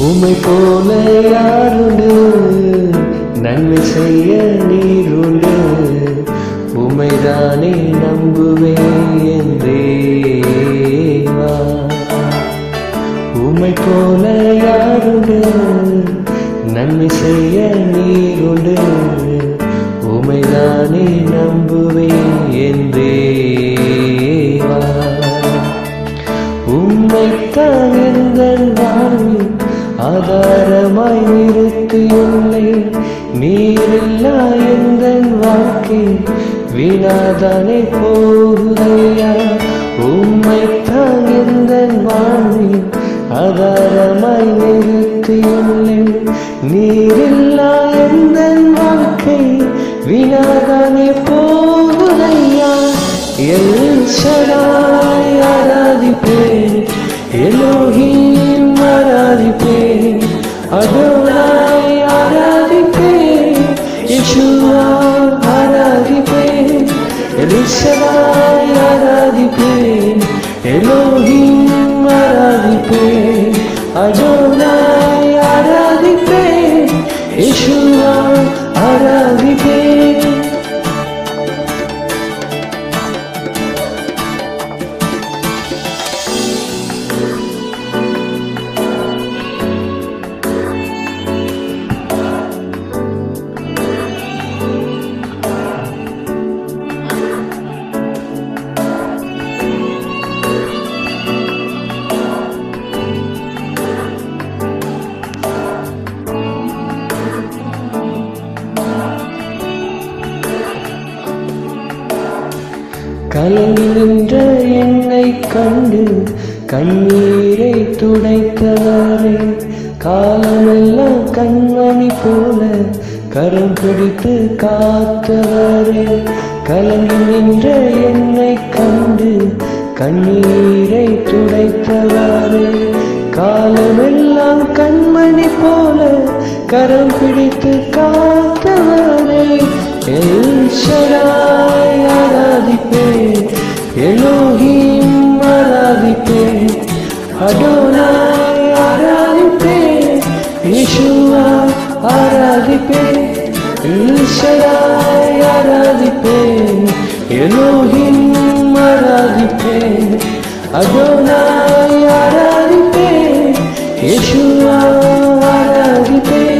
உமை போல யாருண்டு நன்மை செய்ய நீருண்டு உமைதானே நம்புவேன் என் தேவா உமை போல யாருண்டு நன்மை செய்ய நீருண்டு உமைதானே நம்புவேன் என் தேவா உம்மைத்தான் எந்த வாழ்வில் ஆதாரமாய் நிறுத்தியுள்ளேன் நீரில்லா எந்த வாழ்க்கை வீணாதானே போகுதையா உம்மைத்தான் எந்த வாழ்வில் ஆதாரமாய் நிறுத்தியுள்ளேன் நீரில்லா எந்த வாழ்க்கை வீணாதானே போகுதையா எல் ஷடாய் ஆராதிப்பேன் எலோஹீம் ஆராதிப்பேன் அடோனாய் ஆராதிப்பேன் யெஷுவா ஆராதிப்பேன் எல் ஷடாய் ஆராதிப்பேன் எலோஹீம் ஆராதிப்பேன் அடோனாய் ஆராதிப்பேன் யெஷுவா ஆராதிப்பேன் கலங்கி நின்ற என்னை கண்டு கண்ணீரை துடைத்தவரே காலமெல்லாம் கண்மணி போல கரம் பிடித்து காத்தவரே கலங்கி நின்ற என்னை கண்டு கண்ணீரை துடைத்தவரே காலமெல்லாம் கண்மணி போல கரம் பிடித்து காத்தவரே எல் ஷடாய் ஆராதிப்பேன் எலோஹீம் ஆராதிப்பேன் அடோனாய் ஆராதிப்பேன் யேசுவா ஆராதிப்பேன் எல் ஷடாய் ஆராதிப்பேன் எலோஹீம் ஆராதிப்பேன் அடோனாய் ஆராதிப்பேன் யேசுவா ஆராதிப்பேன்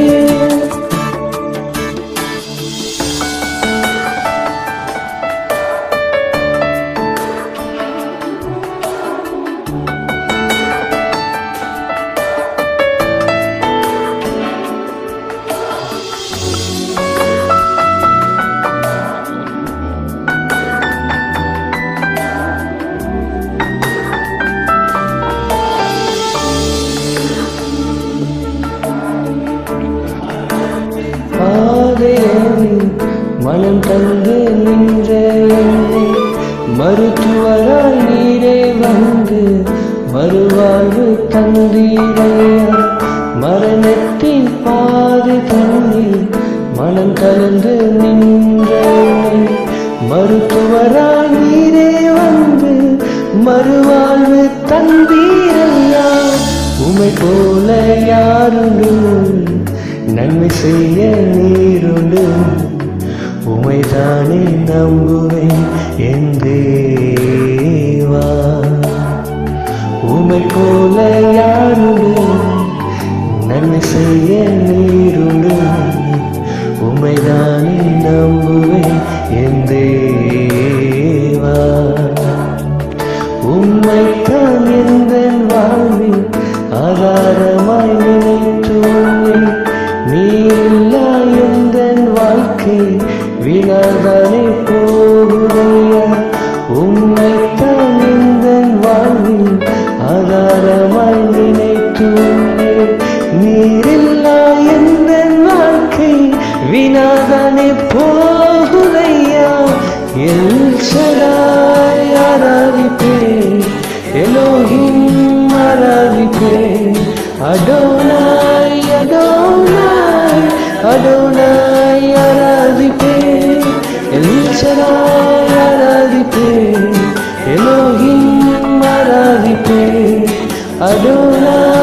பாதையோடு மனம் தந்து நின்ற என்னை மருத்துவராய் நீரே வந்து மறுவாழ்வு தந்தீரையா மரணத்தின் பாதை தண்ணீர் மனம் கலந்து நின்ற என்னை மருத்துவராய் நீரே வந்து மறுவாழ்வு தந்தீரையா உமை போல யாருண்டு நன்மை செய்ய நீருண்டு உமைதானே நம்புவேன் என் தேவா உமை போல யாருண்டு நன்மை செய்ய நீருண்டு உமைதானே நம்புவேன் என் தேவா உம்மைத்தான் எந்த வாழ்வில் ஆதாரமாய் நினைத்துள்ளேன் நீல்லா எந்த வாழ்க்கை வீணாதானே போகுதையா உம்மைத்தான் எந்த வாழ்வில் ஆதாரமாய் நினைத்துள்ளேன் நீரில்லா எந்த வாழ்க்கை வீணாதானே போகுதையா எல் ஷடாய் ஆராதிப்பேன் எலோஹிம் ஆராதிப்பேன் அடோனாய் அடோனாய் அடோனாய் ஆராதிப்பேன் எல் ஷடாய் ஆராதிப்பேன் எலோஹிம் ஆராதிப்பேன் அடோனாய்